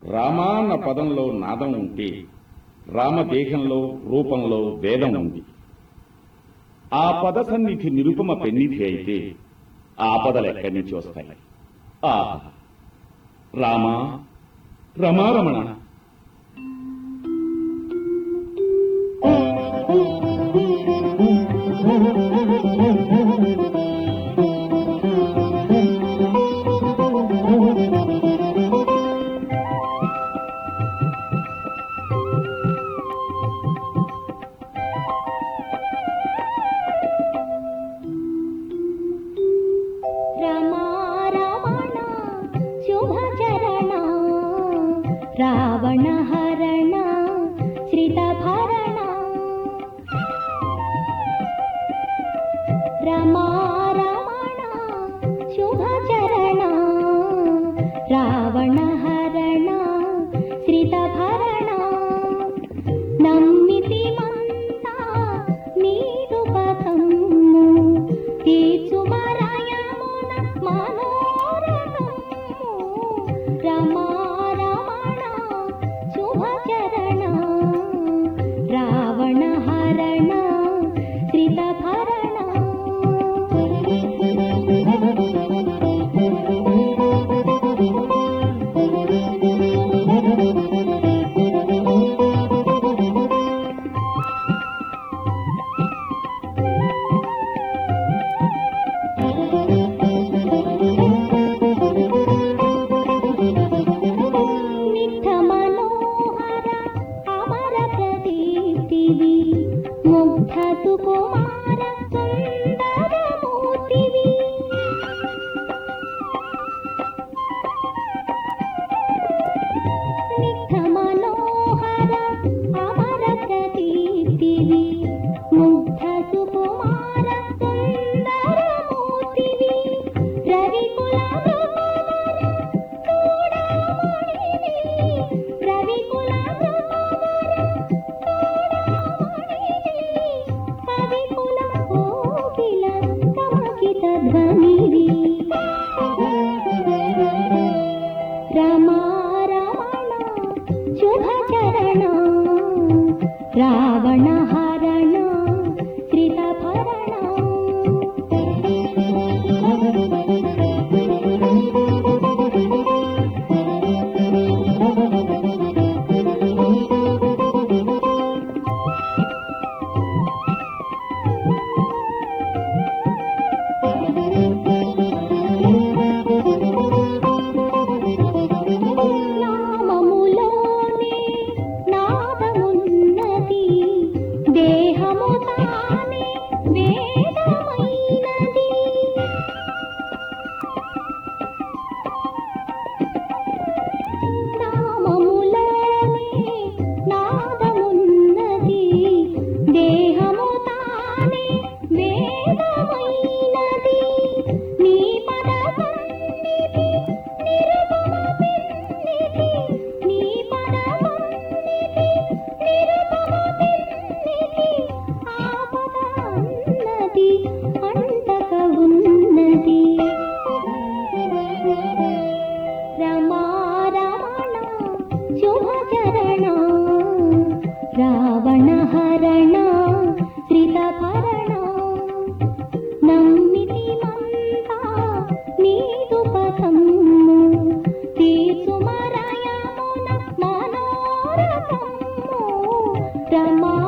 రామా అన్న పదంలో నాదం ఉంటే రామదేహంలో రూపంలో వేదం ఉంది ఆ పద సన్నిధి నిరుపమ పెన్నిధి అయితే ఆపదలు ఎక్కడి నుంచి వస్తాయి ఆహా రామా రమారమణ రమా రమణ శుభచరణ రావణ హరణ శ్రితభరణ రమా రమణ శుభచరణ రావణ హరణ శ్రితభరణ నమ్మితి మంతా నీదు పదము తీర్చుమరయమున మనోరథము రమా రమణ శుభచరణ రావణ హరణ శ్రితభరణ నిత్య మనోహర అమర ప్రదీప్తివి ముగ్ధ సుకుమార సుందరమూర్తివి నిత్య మనోహర అమర ప్రదీప్తివి ముగ్ధ సుకుమార సుందరమూర్తివి రవికుల రవికుల కవికుల కోకిల కమకిత ధ్వనివి రమా రమణ శుభచరణ రావణ హరణ శ్రితభరణ నామములోనే నాదమున్నది దేహము తానే వేదమైనది నామములోనే నాదమున్నది దేహము తానే వేదమైనది నీ పద సన్నిధి నిరుపమ పెన్నిధి నీ పద సన్నిధి నిరుపమ పెన్నిధి ఆపద అన్నది అంతక ఉన్నది రమా రమణ శుభచరణ రావణ హరణ శ్రితభరణ నమ్మితి మంతా నీదు పదము తీర్చుమరయమున మనోరథము రమా